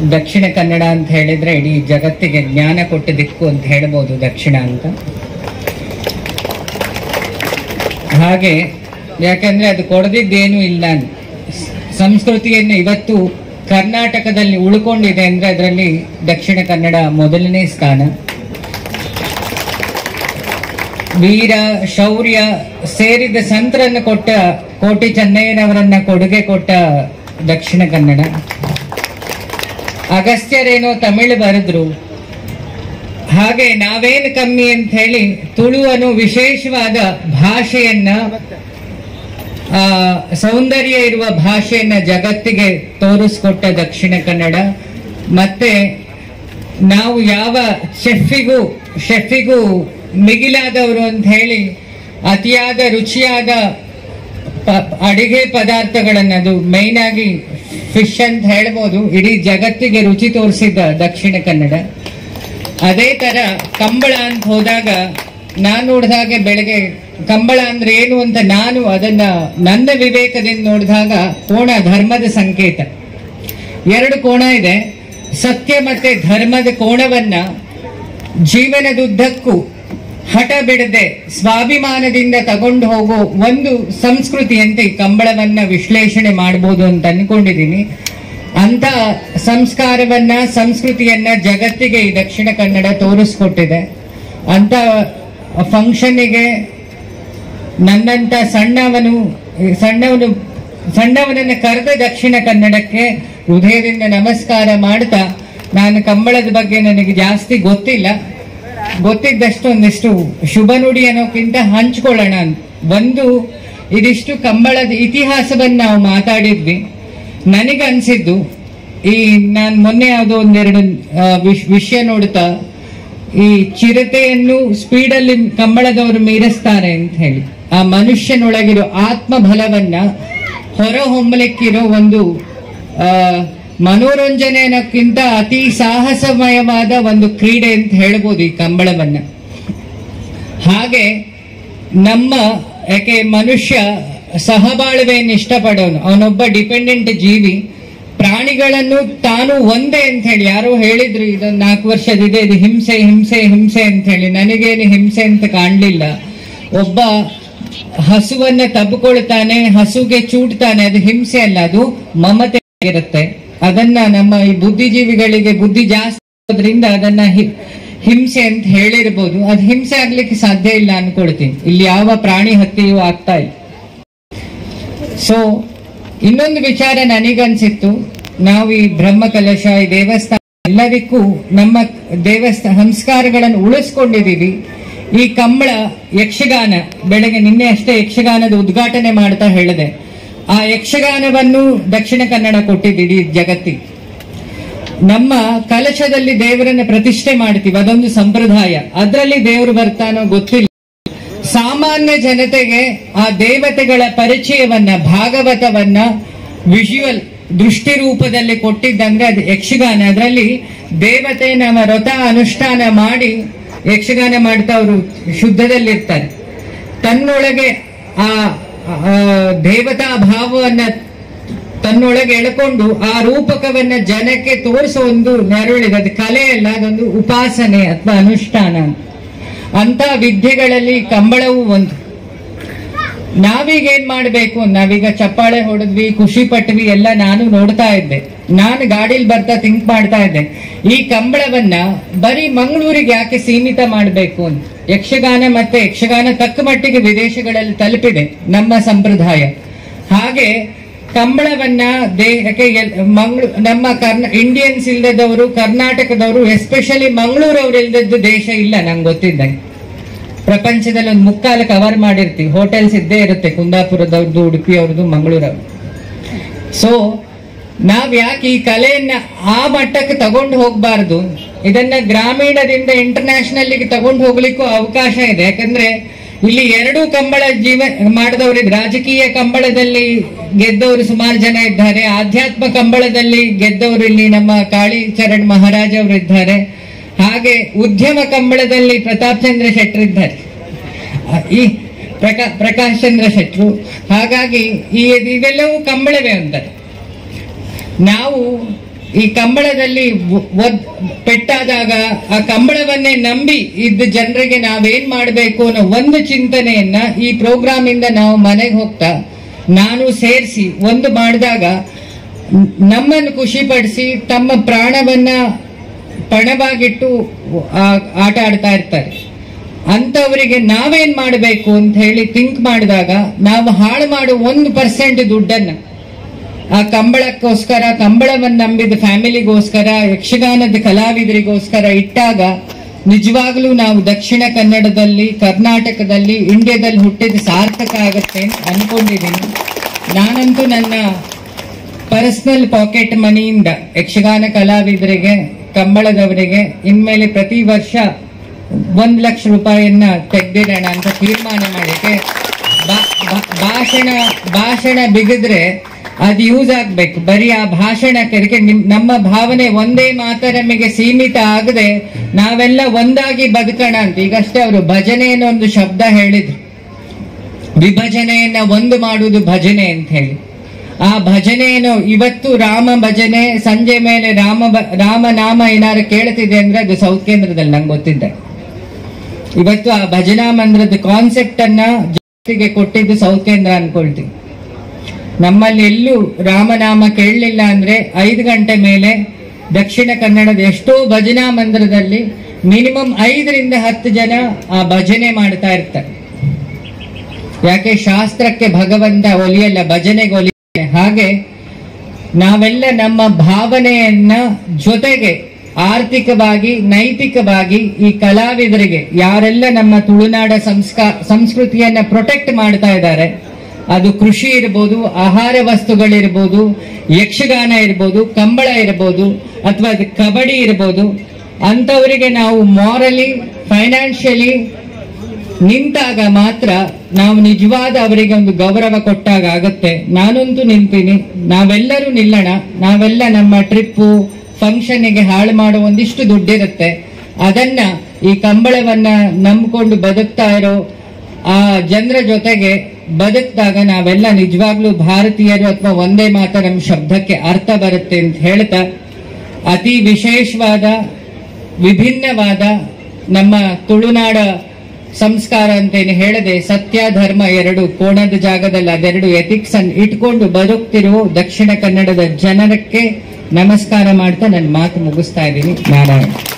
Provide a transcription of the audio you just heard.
ದಕ್ಷಿಣ ಕನ್ನಡ ಅಂತ ಹೇಳಿದ್ರೆ ಇಡೀ ಜಗತ್ತಿಗೆ ಜ್ಞಾನ ಕೊಟ್ಟ ದಿಕ್ಕು ಅಂತ ಹೇಳ್ಬೋದು ದಕ್ಷಿಣ ಅಂತ ಹಾಗೆ ಯಾಕಂದ್ರೆ ಅದು ಕೊಡದಿದ್ದೇನೂ ಇಲ್ಲ ಸ್- ಸಂಸ್ಕೃತಿಯನ್ನು ಇವತ್ತು ಕರ್ನಾಟಕದಲ್ಲಿ ಉಳ್ಕೊಂಡಿದೆ ಅಂದ್ರೆ ಅದರಲ್ಲಿ ದಕ್ಷಿಣ ಕನ್ನಡ ಮೊದಲನೇ ಸ್ಥಾನ ವೀರ ಶೌರ್ಯ ಸೇರಿದ ಸಂತರನ್ನು ಕೊಟ್ಟ ಕೋಟಿ ಚೆನ್ನಯ್ಯನವರನ್ನ ಕೊಡುಗೆ ಕೊಟ್ಟ ದಕ್ಷಿಣ ಕನ್ನಡ ಅಗಸ್ತ್ಯರೇನೋ ತಮಿಳು ಬರೆದ್ರು ಹಾಗೆ ನಾವೇನು ಕಮ್ಮಿ ಅಂತ ಹೇಳಿ ತುಳುವನು ವಿಶೇಷವಾದ ಭಾಷೆಯನ್ನ ಆ, ಸೌಂದರ್ಯ ಇರುವ ಭಾಷೆಯನ್ನ ಜಗತ್ತಿಗೆ ತೋರಿಸ್ಕೊಟ್ಟ ದಕ್ಷಿಣ ಕನ್ನಡ ಮತ್ತೆ ನಾವು ಯಾವ ಶೆಫಿಗೂ ಶೆಫಿಗೂ ಮಿಗಿಲಾದವರು ಅಂತ ಹೇಳಿ ಅತಿಯಾದ ರುಚಿಯಾದ ಪ- ಅಡಿಗೆ ಪದಾರ್ಥಗಳನ್ನ ಅದು ಮೈನ್ ಆಗಿ ಫಿಶ್ ಅಂತ ಹೇಳ್ಬೋದು ಇಡೀ ಜಗತ್ತಿಗೆ ರುಚಿ ತೋರಿಸಿದ ದಕ್ಷಿಣ ಕನ್ನಡ ಅದೇ ತರ ಕಂಬಳ ಅಂತ ಹೋದಾಗ ನಾನು ನೋಡಿದಾಗೆ ಬೆಳಗ್ಗೆ ಕಂಬಳ ಅಂದ್ರೆ ಏನು ಅಂತ ನಾನು ಅದನ್ನ ನನ್ನ ವಿವೇಕದಿಂದ ನೋಡಿದಾಗ ಕೋಣ ಧರ್ಮದ ಸಂಕೇತ ಎರಡು ಕೋಣ ಇದೆ ಸತ್ಯ ಮತ್ತೆ ಧರ್ಮದ ಕೋಣವನ್ನ ಜೀವನದುದ್ದಕ್ಕೂ ಹಠ ಬಿಡದೆ ಸ್ವಾಭಿಮಾನದಿಂದ ತಗೊಂಡು ಹೋಗೋ ಒಂದು ಸಂಸ್ಕೃತಿಯಂತೆ ಈ ಕಂಬಳವನ್ನ ವಿಶ್ಲೇಷಣೆ ಮಾಡ್ಬೋದು ಅಂತ ಅನ್ಕೊಂಡಿದೀನಿ ಅಂತ ಸಂಸ್ಕಾರವನ್ನ ಸಂಸ್ಕೃತಿಯನ್ನ ಜಗತ್ತಿಗೆ ಈ ದಕ್ಷಿಣ ಕನ್ನಡ ತೋರಿಸ್ಕೊಟ್ಟಿದೆ ಅಂತ ಫಂಕ್ಷನ್ನಿಗೆ ನನ್ನಂತ ಸಣ್ಣವನು ಸಣ್ಣವನು ಸಣ್ಣವನನ್ನ ಕರೆದ ದಕ್ಷಿಣ ಕನ್ನಡಕ್ಕೆ ಹೃದಯದಿಂದ ನಮಸ್ಕಾರ ಮಾಡ್ತಾ ನಾನು ಕಂಬಳದ ಬಗ್ಗೆ ನನಗೆ ಜಾಸ್ತಿ ಗೊತ್ತಿಲ್ಲ ಗೊತ್ತಿದ್ದಷ್ಟು ಒಂದಿಷ್ಟು ಶುಭ ನುಡಿ ಅನ್ನೋಕ್ಕಿಂತ ಹಂಚ್ಕೊಳ್ಳೋಣ ಅಂತ ಒಂದು ಇದಿಷ್ಟು ಕಂಬಳದ ಇತಿಹಾಸವನ್ನ ನಾವು ಮಾತಾಡಿದ್ವಿ ನನಗನ್ಸಿದ್ದು ಈ ನಾನು ಮೊನ್ನೆ ಯಾವುದೋ ಒಂದೆರಡು ಆ, ವಿಷ್- ವಿಷಯ ನೋಡ್ತಾ ಈ ಚಿರತೆಯನ್ನು ಸ್ಪೀಡಲ್ಲಿ ಕಂಬಳದವರು ಮೀರಿಸ್ತಾರೆ ಅಂತ ಹೇಳಿ ಆ ಮನುಷ್ಯನೊಳಗಿರೋ ಆತ್ಮ ಬಲವನ್ನ ಹೊರ ಹೊಮ್ಮಲಿಕ್ಕಿರೋ ಒಂದು ಆ ಮನೋರಂಜನೆ ಅನ್ನೋಕ್ಕಿಂತ ಅತಿ ಸಾಹಸಮಯವಾದ ಒಂದು ಕ್ರೀಡೆ ಅಂತ ಹೇಳ್ಬೋದು ಈ ಕಂಬಳವನ್ನ ಹಾಗೆ ನಮ್ಮ ಯಾಕೆ ಮನುಷ್ಯ ಸಹಬಾಳ್ವೆಯನ್ನು ಇಷ್ಟಪಡೋನು ಅವನೊಬ್ಬ ಡಿಪೆಂಡೆಂಟ್ ಜೀವಿ ಪ್ರಾಣಿಗಳನ್ನು ತಾನು ಒಂದೇ ಅಂತ ಹೇಳಿ ಯಾರೋ ಹೇಳಿದ್ರು ಇದೊಂದು ನಾಲ್ಕು ವರ್ಷದಿದೆ ಇದು ಹಿಂಸೆ ಹಿಂಸೆ ಹಿಂಸೆ ಅಂತ ಹೇಳಿ ನನಗೇನು ಹಿಂಸೆ ಅಂತ ಕಾಣ್ಲಿಲ್ಲ ಒಬ್ಬ ಹಸುವನ್ನ ತಬ್ಕೊಳ್ತಾನೆ ಹಸುಗೆ ಚೂಟ್ತಾನೆ ಅದು ಹಿಂಸೆ ಅಲ್ಲ ಅದು ಮಮತೆ ಆಗಿರುತ್ತೆ ಅದನ್ನ ನಮ್ಮ ಈ ಬುದ್ಧಿಜೀವಿಗಳಿಗೆ ಬುದ್ಧಿ ಜಾಸ್ತಿ ಇರೋದ್ರಿಂದ ಅದನ್ನ ಹಿ- ಹಿಂಸೆ ಅಂತ ಹೇಳಿರ್ಬೋದು ಅದು ಹಿಂಸೆ ಆಗ್ಲಿಕ್ಕೆ ಸಾಧ್ಯ ಇಲ್ಲ ಅನ್ಕೊಳ್ತೀನಿ ಇಲ್ಲಿ ಯಾವ ಪ್ರಾಣಿ ಹತ್ಯೆಯೂ ಆಗ್ತಾ ಇಲ್ಲ ಸೊ ಇನ್ನೊಂದು ವಿಚಾರ ನನಗನ್ಸಿತ್ತು ನಾವು ಈ ಬ್ರಹ್ಮ ಕಲಶ ಈ ದೇವಸ್ಥಾನ ಎಲ್ಲದಕ್ಕೂ ನಮ್ಮ ದೇವಸ್ಥಾನ ಸಂಸ್ಕಾರಗಳನ್ನು ಉಳಿಸ್ಕೊಂಡಿದೀವಿ ಈ ಕಂಬಳ ಯಕ್ಷಗಾನ ಬೆಳಗ್ಗೆ ನಿನ್ನೆ ಅಷ್ಟೇ ಯಕ್ಷಗಾನದ ಉದ್ಘಾಟನೆ ಮಾಡ್ತಾ ಹೇಳಿದೆ ಆ ಯಕ್ಷಗಾನವನ್ನು ದಕ್ಷಿಣ ಕನ್ನಡ ಕೊಟ್ಟಿದ್ದೀವಿ ಜಗತ್ತಿಗೆ ನಮ್ಮ ಕಲಶದಲ್ಲಿ ದೇವರನ್ನ ಪ್ರತಿಷ್ಠೆ ಮಾಡ್ತೀವಿ ಅದೊಂದು ಸಂಪ್ರದಾಯ ಅದರಲ್ಲಿ ದೇವರು ಬರ್ತಾನೋ ಗೊತ್ತಿಲ್ಲ ಸಾಮಾನ್ಯ ಜನತೆಗೆ ಆ ದೇವತೆಗಳ ಪರಿಚಯವನ್ನ ಭಾಗವತವನ್ನ ವಿಜುವಲ್ ದೃಷ್ಟಿ ರೂಪದಲ್ಲಿ ಕೊಟ್ಟಿದ್ದಂದ್ರೆ ಅದು ಯಕ್ಷಗಾನ ಅದರಲ್ಲಿ ದೇವತೆ ನಮ್ಮ ವ್ರತ ಅನುಷ್ಠಾನ ಮಾಡಿ ಯಕ್ಷಗಾನ ಮಾಡ್ತಾ ಅವರು ಶುದ್ಧದಲ್ಲಿರ್ತಾರೆ ತನ್ನೊಳಗೆ ಆ ಆ ದೇವತಾ ಭಾವವನ್ನ ತನ್ನೊಳಗೆ ಎಳ್ಕೊಂಡು ಆ ರೂಪಕವನ್ನ ಜನಕ್ಕೆ ತೋರಿಸೋ ಒಂದು ನೆರಳಿದೆ ಅದು ಕಲೆ ಅಲ್ಲ ಅದೊಂದು ಉಪಾಸನೆ ಅಥವಾ ಅನುಷ್ಠಾನ ಅಂತ. ಅಂತ ವಿದ್ಯೆಗಳಲ್ಲಿ ಕಂಬಳವು ಒಂದು ನಾವೀಗ ಏನ್ ಮಾಡ್ಬೇಕು ನಾವೀಗ ಚಪ್ಪಾಳೆ ಹೊಡೆದ್ವಿ ಖುಷಿ ಪಟ್ವಿ ಎಲ್ಲ ನಾನು ನೋಡ್ತಾ ಇದ್ದೆ ನಾನು ಗಾಡಿಲಿ ಬರ್ತಾ ಥಿಂಕ್ ಮಾಡ್ತಾ ಇದ್ದೆ ಈ ಕಂಬಳವನ್ನ ಬರೀ ಮಂಗಳೂರಿಗೆ ಯಾಕೆ ಸೀಮಿತ ಮಾಡಬೇಕು ಅಂತ ಯಕ್ಷಗಾನ ಮತ್ತೆ ಯಕ್ಷಗಾನ ತಕ್ಕ ಮಟ್ಟಿಗೆ ವಿದೇಶಗಳಲ್ಲಿ ತಲುಪಿದೆ ನಮ್ಮ ಸಂಪ್ರದಾಯ ಹಾಗೆ ಕಂಬಳವನ್ನ ದೇಹಕ್ಕೆ ಮಂಗಳೂ ನಮ್ಮ ಕರ್ನ ಇಂಡಿಯನ್ಸ್ ಇಲ್ಲದವರು ಕರ್ನಾಟಕದವರು ಎಸ್ಪೆಷಲಿ ಮಂಗಳೂರವ್ರು ಇಲ್ದದ್ದು ದೇಶ ಇಲ್ಲ ನಂಗೆ ಗೊತ್ತಿದ್ದಂಗೆ ಪ್ರಪಂಚದಲ್ಲಿ ಒಂದು ಮುಕ್ಕಾಲು ಕವರ್ ಮಾಡಿರ್ತೀವಿ ಹೋಟೆಲ್ಸ್ ಇದ್ದೇ ಇರುತ್ತೆ ಕುಂದಾಪುರದವ್ರದ್ದು ಉಡುಪಿಯವ್ರದ್ದು ಮಂಗಳೂರವ್ರದ್ದು ಸೊ ನಾವ್ ಯಾಕೆ ಈ ಕಲೆಯನ್ನ ಆ ಮಟ್ಟಕ್ಕೆ ತಗೊಂಡು ಹೋಗ್ಬಾರ್ದು ಇದನ್ನ ಗ್ರಾಮೀಣದಿಂದ ಇಂಟರ್ನ್ಯಾಷನಲ್ ತಗೊಂಡು ಹೋಗ್ಲಿಕ್ಕೂ ಅವಕಾಶ ಇದೆ ಯಾಕಂದ್ರೆ ಇಲ್ಲಿ ಎರಡು ಕಂಬಳ ಜೀವ ಮಾಡಿದವರು ರಾಜಕೀಯ ಕಂಬಳದಲ್ಲಿ ಗೆದ್ದವರು ಸುಮಾರು ಜನ ಇದ್ದಾರೆ ಆಧ್ಯಾತ್ಮ ಕಂಬಳದಲ್ಲಿ ಗೆದ್ದವರು ಇಲ್ಲಿ ನಮ್ಮ ಕಾಳಿ ಚರಣ್ ಮಹಾರಾಜ್ ಅವರು ಇದ್ದಾರೆ ಹಾಗೆ ಉದ್ಯಮ ಕಂಬಳದಲ್ಲಿ ಪ್ರತಾಪ್ ಚಂದ್ರ ಶೆಟ್ಟರ್ ಇದ್ದಾರೆ ಆ, ಈ ಪ್ರಕಾ ಪ್ರಕಾಶ್ ಚಂದ್ರ ಶೆಟ್ರು ಹಾಗಾಗಿ ಈ ಇವೆಲ್ಲವೂ ಕಂಬಳವೇ ಅಂತಾರೆ ನಾವು ಈ ಕಂಬಳದಲ್ಲಿ ಒ- ಒದ್- ಪೆಟ್ಟಾದಾಗ ಆ ಕಂಬಳವನ್ನೇ ನಂಬಿ ಇದ್ದ ಜನರಿಗೆ ನಾವೇನ್ ಮಾಡಬೇಕು ಅನ್ನೋ ಒಂದು ಚಿಂತನೆಯನ್ನ ಈ ಪ್ರೋಗ್ರಾಮ್ ಇಂದ ನಾವು ಮನೆಗೆ ಹೋಗ್ತಾ ನಾನು ಸೇರಿಸಿ ಒಂದು ಮಾಡಿದಾಗ ನ್- ನಮ್ಮನ್ನು ಖುಷಿಪಡಿಸಿ ತಮ್ಮ ಪ್ರಾಣವನ್ನ ಪಣವಾಗಿಟ್ಟು ಆ- ಆಟ ಆಡ್ತಾ ಇರ್ತಾರೆ ಅಂತವರಿಗೆ ನಾವೇನ್ ಮಾಡಬೇಕು ಅಂತ ಹೇಳಿ ಥಿಂಕ್ ಮಾಡಿದಾಗ ನಾವು ಹಾಳು ಮಾಡೋ ಒಂದು ಪರ್ಸೆಂಟ್ ದುಡ್ಡನ್ನ ಆ ಕಂಬಳಕ್ಕೋಸ್ಕರ ಕಂಬಳವನ್ನು ನಂಬಿದ ಫ್ಯಾಮಿಲಿಗೋಸ್ಕರ ಯಕ್ಷಗಾನದ ಕಲಾವಿದರಿಗೋಸ್ಕರ ಇಟ್ಟಾಗ ನಿಜವಾಗ್ಲೂ ನಾವು ದಕ್ಷಿಣ ಕನ್ನಡದಲ್ಲಿ ಕರ್ನಾಟಕದಲ್ಲಿ ಇಂಡಿಯಾದಲ್ಲಿ ಹುಟ್ಟಿದ ಸಾರ್ಥಕ ಆಗತ್ತೆ ಅಂತ ಅನ್ಕೊಂಡಿದ್ದೀನಿ ನಾನಂತೂ ನನ್ನ ಪರ್ಸನಲ್ ಪಾಕೆಟ್ ಮನಿಯಿಂದ ಯಕ್ಷಗಾನ ಕಲಾವಿದರಿಗೆ ಕಂಬಳದವರಿಗೆ ಇನ್ಮೇಲೆ ಪ್ರತಿ ವರ್ಷ ಒಂದ್ ಲಕ್ಷ ರೂಪಾಯಿಯನ್ನ ತೆಗ್ದಿಡೋಣ ಅಂತ ತೀರ್ಮಾನ ಮಾಡಿಕೆ ಬಾ- ಬಾ- ಭಾಷಣ ಭಾಷಣ ಬಿಗಿದ್ರೆ ಅದು ಯೂಸ್ ಆಗ್ಬೇಕು ಬರೀ ಆ ಭಾಷಣ ಕರಿಗೆ ನಮ್ಮ ಭಾವನೆ ಒಂದೇ ಮಾತರಮಿಗೆ ಸೀಮಿತ ಆಗದೆ ನಾವೆಲ್ಲ ಒಂದಾಗಿ ಬದುಕೋಣ ಅಂತ ಈಗಷ್ಟೇ ಅವರು ಭಜನೆ ಅನ್ನೋ ಒಂದು ಶಬ್ದ ಹೇಳಿದ್ರು ವಿಭಜನೆಯನ್ನ ಒಂದು ಮಾಡುವುದು ಭಜನೆ ಅಂತ ಹೇಳಿ ಆ ಭಜನೆಯನ್ನು ಇವತ್ತು ರಾಮ ಭಜನೆ ಸಂಜೆ ಮೇಲೆ ರಾಮ ಬ- ರಾಮನಾಮ ಏನಾರು ಕೇಳ್ತಿದೆ ಅಂದ್ರೆ ಅದು ಸೌತ್ ಕೇಂದ್ರದಲ್ಲಿ ನಂಗೆ ಗೊತ್ತಿದ್ದೆ ಇವತ್ತು ಆ ಭಜನಾ ಮಂದಿರದ ಕಾನ್ಸೆಪ್ಟ್ ಅನ್ನ ಜಗತ್ತಿಗೆ ಕೊಟ್ಟಿದ್ದು ಸೌತ್ ಕೇಂದ್ರ ಅನ್ಕೊಳ್ತೀವಿ ನಮ್ಮಲ್ಲಿ ಎಲ್ಲೂ ರಾಮನಾಮ ಕೇಳಲಿಲ್ಲ ಅಂದ್ರೆ ಐದು ಗಂಟೆ ಮೇಲೆ ದಕ್ಷಿಣ ಕನ್ನಡದ ಎಷ್ಟೋ ಭಜನಾ ಮಂದಿರದಲ್ಲಿ ಮಿನಿಮಮ್ ಐದರಿಂದ ಹತ್ತು ಜನ ಆ ಭಜನೆ ಮಾಡ್ತಾ ಇರ್ತಾರೆ ಯಾಕೆ ಶಾಸ್ತ್ರಕ್ಕೆ ಭಗವಂತ ಒಲಿಯಲ್ಲ ಭಜನೆಗೆ ಒಲಿಯ ಹಾಗೆ ನಾವೆಲ್ಲ ನಮ್ಮ ಭಾವನೆಯನ್ನ ಜೊತೆಗೆ ಆರ್ಥಿಕವಾಗಿ ನೈತಿಕವಾಗಿ ಈ ಕಲಾವಿದರಿಗೆ ಯಾರೆಲ್ಲ ನಮ್ಮ ತುಳುನಾಡ ಸಂಸ್ಕಾ ಸಂಸ್ಕೃತಿಯನ್ನ ಪ್ರೊಟೆಕ್ಟ್ ಮಾಡ್ತಾ ಇದ್ದಾರೆ ಅದು ಕೃಷಿ ಇರ್ಬೋದು ಆಹಾರ ವಸ್ತುಗಳಿರ್ಬೋದು ಯಕ್ಷಗಾನ ಇರ್ಬೋದು ಕಂಬಳ ಇರ್ಬೋದು ಅಥವಾ ಅದು ಕಬಡ್ಡಿ ಇರ್ಬೋದು ಅಂಥವರಿಗೆ ನಾವು ಮಾರಲಿ ಫೈನಾನ್ಷಿಯಲಿ ನಿಂತಾಗ ಮಾತ್ರ ನಾವು ನಿಜವಾದ ಅವರಿಗೆ ಒಂದು ಗೌರವ ಕೊಟ್ಟಾಗ ಆಗತ್ತೆ ನಾನಂತೂ ನಿಂತೀನಿ ನಾವೆಲ್ಲರೂ ನಿಲ್ಲೋಣ ನಾವೆಲ್ಲ ನಮ್ಮ ಟ್ರಿಪ್ಪು ಫಂಕ್ಷನ್ಗೆ ಹಾಳು ಮಾಡೋ ಒಂದಿಷ್ಟು ದುಡ್ಡಿರುತ್ತೆ ಅದನ್ನ ಈ ಕಂಬಳವನ್ನ ನಂಬ್ಕೊಂಡು ಬದುಕ್ತಾ ಇರೋ ಆ ಜನರ ಜೊತೆಗೆ ಬದುಕಿದಾಗ ನಾವೆಲ್ಲ ನಿಜವಾಗ್ಲೂ ಭಾರತೀಯರು ಅಥವಾ ಒಂದೇ ಮಾತರಂ ಶಬ್ದಕ್ಕೆ ಅರ್ಥ ಬರುತ್ತೆ ಅಂತ ಹೇಳ್ತಾ ಅತಿ ವಿಶೇಷವಾದ ವಿಭಿನ್ನವಾದ ನಮ್ಮ ತುಳುನಾಡ ಸಂಸ್ಕಾರ ಅಂತೇನು ಹೇಳದೆ ಸತ್ಯ ಧರ್ಮ ಎರಡು ಕೋಣದ ಜಾಗದಲ್ಲಿ ಅದೆರಡು ಎಥಿಕ್ಸ್ ಅನ್ನು ಇಟ್ಕೊಂಡು ಬದುಕ್ತಿರೋ ದಕ್ಷಿಣ ಕನ್ನಡದ ಜನರಕ್ಕೆ ನಮಸ್ಕಾರ ಮಾಡ್ತಾ ನನ್ನ ಮಾತು ಮುಗಿಸ್ತಾ ಇದ್ದೀನಿ ನಾರಾಯಣ